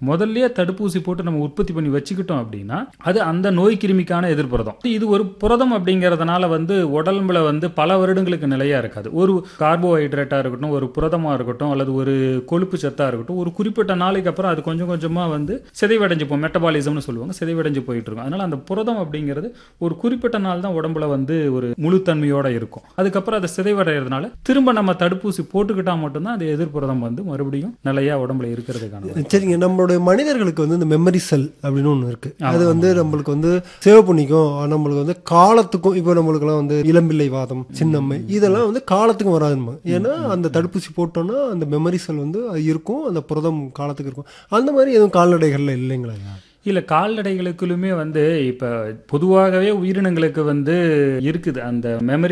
முதல்லயே தடுப்பூசி போட்டு நம்ம உற்பத்தி பண்ணி வச்சுக்கிட்டோம் அப்படின்னா அது அந்த நோய் கிருமிக்கான எதிர்ப்புரதம் இது ஒரு புரதம் அப்படிங்கறதுனால வந்து உடம்புல வந்து பல வருடங்களுக்கு நிலையா இருக்காது ஒரு கார்போஹைட்ரேட்டா இருக்கட்டும் ஒரு புரதமா இருக்கட்டும் அல்லது ஒரு கொழுப்பு சத்தா இருக்கட்டும் ஒரு குறிப்பிட்ட நாளைக்கு அப்புறம் அது கொஞ்சம் கொஞ்சமா வந்து சிதைவடைஞ்சு போகும் மெட்டபாலிசம்னு சொல்லுவாங்க சிதைவடைஞ்சு போயிட்டு இருக்கும் அதனால அந்த புரதம் அப்படிங்கிறது ஒரு குறிப்பிட்ட நாள் தான் உடம்புல வந்து ஒரு முழுத்தன்மையோட இருக்கும் அதுக்கப்புறம் அதை சிதைவடைகிறதுனால திரும்ப நம்ம தடுப்பூசி போட்டுக்கிட்டா மட்டும்தான் அந்த எதிர்ப்புரதம் வந்து மறுபடியும் நிலையா உடம்புல இருக்கிறதுக்கான சரிங்க நம்மளுடைய மனிதர்களுக்கு வந்து இந்த மெமரி செல் அப்படின்னு ஒன்று இருக்கு அது வந்து நம்மளுக்கு வந்து சேவ் பண்ணிக்கும் நம்மளுக்கு வந்து காலத்துக்கும் இப்போ நம்மளுக்குலாம் வந்து இளம்பிள்ளை வாதம் சின்னம்மை இதெல்லாம் வந்து காலத்துக்கும் வராதுமா ஏன்னா அந்த தடுப்பூசி போட்டோம்னா அந்த மெமரி செல் வந்து அது இருக்கும் அந்த புரதம் காலத்துக்கு இருக்கும் அந்த மாதிரி எதுவும் கால்நடைகள்ல இல்லைங்களா ஐயா? இல்ல கால்நடைகளுக்குள்ளுமே வந்து இப்ப பொதுவாகவே உயிரினங்களுக்கு வந்து இருக்குது அந்த மெமரி